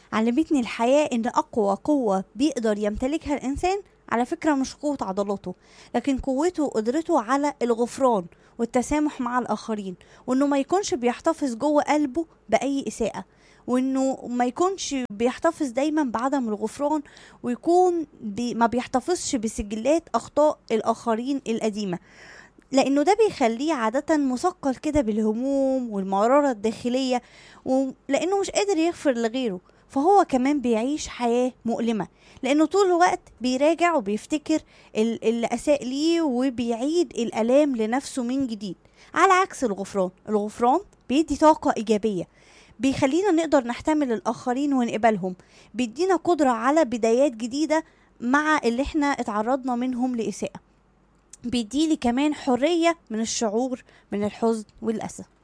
علمتني الحياة إن أقوى قوة بيقدر يمتلكها الإنسان على فكرة مش قوة عضلاته لكن قوته وقدرته على الغفران والتسامح مع الآخرين وإنه ما يكونش بيحتفظ جوه قلبه بأي إساءة وإنه ما يكونش بيحتفظ دايما بعدم الغفران ويكون بي ما بيحتفظش بسجلات أخطاء الآخرين القديمة لانه ده بيخليه عادة مثقل كده بالهموم والمرارة الداخلية ولانه مش قادر يغفر لغيره فهو كمان بيعيش حياة مؤلمة لانه طول الوقت بيراجع وبيفتكر ال- اللي اساء ليه وبيعيد الالام لنفسه من جديد على عكس الغفران الغفران بيدي طاقة ايجابية بيخلينا نقدر نحتمل الاخرين ونقبلهم بيدينا قدرة على بدايات جديدة مع اللي احنا اتعرضنا منهم لإساءة بيديلي كمان حرية من الشعور من الحزن والأسى